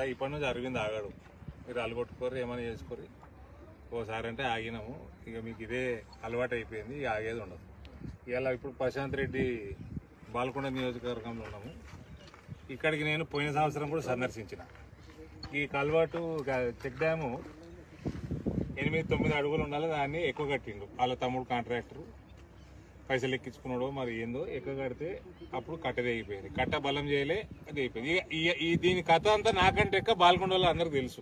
ఇప్పటి నుంచి అరవింద్ ఆగాడు మీరు అలగొట్టుకోరు ఏమైనా చేసుకోరు ఓసారి అంటే ఆగినాము ఇక మీకు ఇదే అలవాటు అయిపోయింది ఇక ఆగేది ఉండదు ఇలా ఇప్పుడు ప్రశాంత్ రెడ్డి బాల్కొండ నియోజకవర్గంలో ఉన్నాము ఇక్కడికి నేను పోయిన సంవత్సరం కూడా సందర్శించిన ఈ కల్వాటు గా- చెక్ డ్యాము ఎనిమిది తొమ్మిది అడుగులు ఉండాలి దాన్ని ఎక్కువ కట్టిండు వాళ్ళ తమ్ముడు కాంట్రాక్టర్ పైసలు ఎక్కించుకున్నాడో మరి ఏందో ఎక్కువ కడితే అప్పుడు కట్టది అయిపోయింది కట్ట బలం చేయలే అది అయిపోయింది ఇక ఈ- ఈ దీని కథ అంతా నాకంటే ఎక్క బాల్కొండ వాళ్ళు అందరికి తెలుసు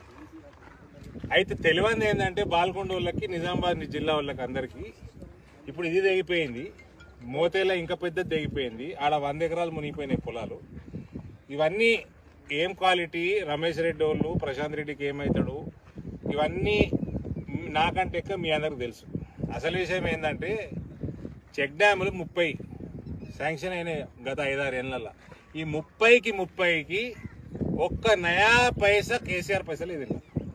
అయితే తెలియంది ఏంటంటే బాల్కొండ వాళ్ళకి నిజామాబాద్ జిల్లా వాళ్ళకి అందరికీ ఇప్పుడు ఇది తెగిపోయింది మోతేలా ఇంకా పెద్ద తెగిపోయింది ఆడ వంద ఎకరాలు మునిగిపోయినాయి పొలాలు ఇవన్నీ ఏం క్వాలిటీ రమేష్ రెడ్డి వాళ్ళు ప్రశాంత్ రెడ్డికి ఏమవుతాడు ఇవన్నీ మ్, నాకంటే ఎక్కువ మీ అందరికి తెలుసు అసలు విషయం ఏంటంటే చెక్ డ్యాములు ముప్పై శాంక్షన్ అయినాయి గత ఐదారు ఏళ్ళ ఈ ముప్పైకి ముప్పైకి ఒక్క నయా పైసా కేసీఆర్ పైసలు ఇది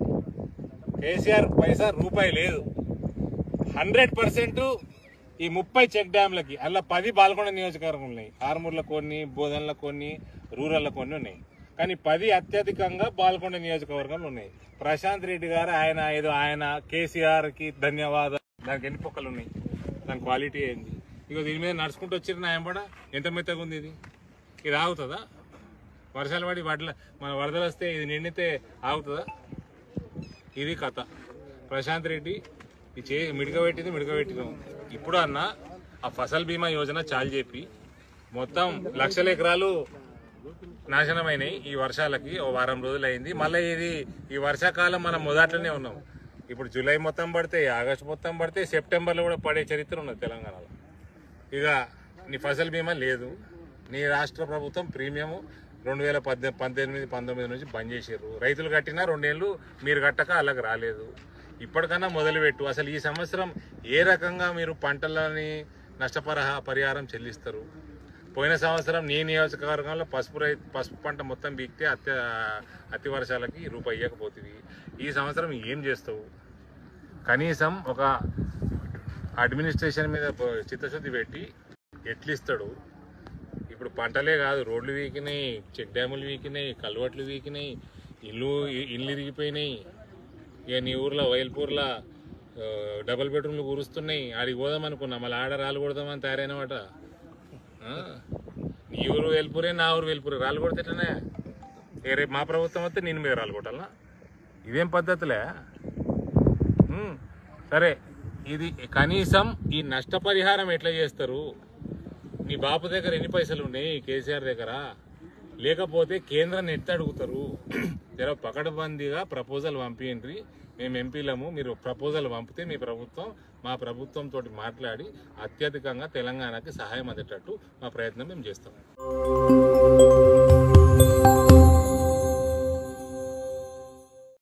కేసీఆర్ పైసా రూపాయి లేదు హండ్రెడ్ పర్సెంట్ ఈ ముప్పై చెక్ డ్యాంలకి అలా పది బాల్కొండ నియోజకవర్గం ఉన్నాయి ఆర్మూర్లో కొన్ని బోధన్లో కొన్ని రూరల్లో కొన్ని ఉన్నాయి కానీ పది అత్యధికంగా బాల్కొండ నియోజకవర్గంలో ఉన్నాయి ప్రశాంత్ రెడ్డి గారు ఆయన ఏదో ఆయన కేసీఆర్ కి ధన్యవాదాలు దానికి ఎన్ని పొక్కలు ఉన్నాయి దాని క్వాలిటీ ఏంది ఇక దీని మీద నడుచుకుంటూ వచ్చిన నాయంబడ ఎంత మెత్తగా ఉంది ఇది ఇది ఆగుతుందా వర్షాలు పడి వడ్ల మన వరదలు వస్తే ఇది నిండితే ఆగుతుందా ఇది కథ ప్రశాంత్ రెడ్డి ఈ చే మిడకబెట్టింది మిడకబెట్టినాం ఇప్పుడు అన్న ఆ ఫసల్ బీమా యోజన చాలు చెప్పి మొత్తం లక్షల ఎకరాలు నాశనమైనాయి ఈ వర్షాలకి ఓ వారం రోజులు అయింది మళ్ళీ ఇది ఈ వర్షాకాలం మనం మొదట్లోనే ఉన్నాం ఇప్పుడు జూలై మొత్తం పడితే ఆగస్టు మొత్తం పడితే సెప్టెంబర్లో కూడా పడే చరిత్ర ఉన్నది తెలంగాణలో ఇక నీ ఫసల్ బీమా లేదు నీ రాష్ట్ర ప్రభుత్వం ప్రీమియం రెండు వేల పద్దె పద్దెనిమిది పంతొమ్మిది నుంచి బంద్ చేసారు రైతులు కట్టినా రెండేళ్ళు మీరు కట్టక అలాగ రాలేదు ఇప్పటికన్నా మొదలుపెట్టు అసలు ఈ సంవత్సరం ఏ రకంగా మీరు పంటలని నష్టపరహ పరిహారం చెల్లిస్తారు పోయిన సంవత్సరం నీ నియోజకవర్గంలో పసుపు రై పసుపు పంట మొత్తం బీక్తే అత్య అతి వర్షాలకి రూపాయి ఇవ్వకపోతుంది ఈ సంవత్సరం ఏం చేస్తావు కనీసం ఒక అడ్మినిస్ట్రేషన్ మీద ప- చిత్తశుద్ధి పెట్టి ఎట్లిస్తాడు ఇప్పుడు పంటలే కాదు రోడ్లు వీకినాయి చెక్ డ్యాములు వీకినాయి కల్వట్లు వీకినాయి ఇల్లు ఇల్లు ఇరిగిపోయినాయి ఇక నీ ఊర్లో వైల్పూర్లో ఆ, డబుల్ బెడ్రూమ్లు కురుస్తున్నాయి ఆడికి పోదాం అనుకున్నా మళ్ళీ ఆడ రాళ్ళు కొడదామని తయారైనమాట ఆ? నీ ఊరు వెల్పూరే నా ఊరు వెల్పూరే రాళ్ళు కొడితేనే ఏ రేపు మా ప్రభుత్వం వస్తే నేను మీద రాళ్ళు కొట్టాలా ఇదేం పద్ధతులే ఉమ్, సరే ఇది కనీసం ఈ నష్టపరిహారం ఎట్లా చేస్తారు నీ బాపు దగ్గర ఎన్ని పైసలు ఉన్నాయి కేసీఆర్ దగ్గర లేకపోతే కేంద్రాన్ని ఎట్లా అడుగుతారు జర పకడ్బందీగా ప్రపోజల్ పంపించండి మేము ఎంపీలము మీరు ప్రపోజల్ పంపితే మీ ప్రభుత్వం మా ప్రభుత్వం తోటి మాట్లాడి అత్యధికంగా తెలంగాణకి సహాయం అందేటట్టు మా ప్రయత్నం మేము చేస్తాం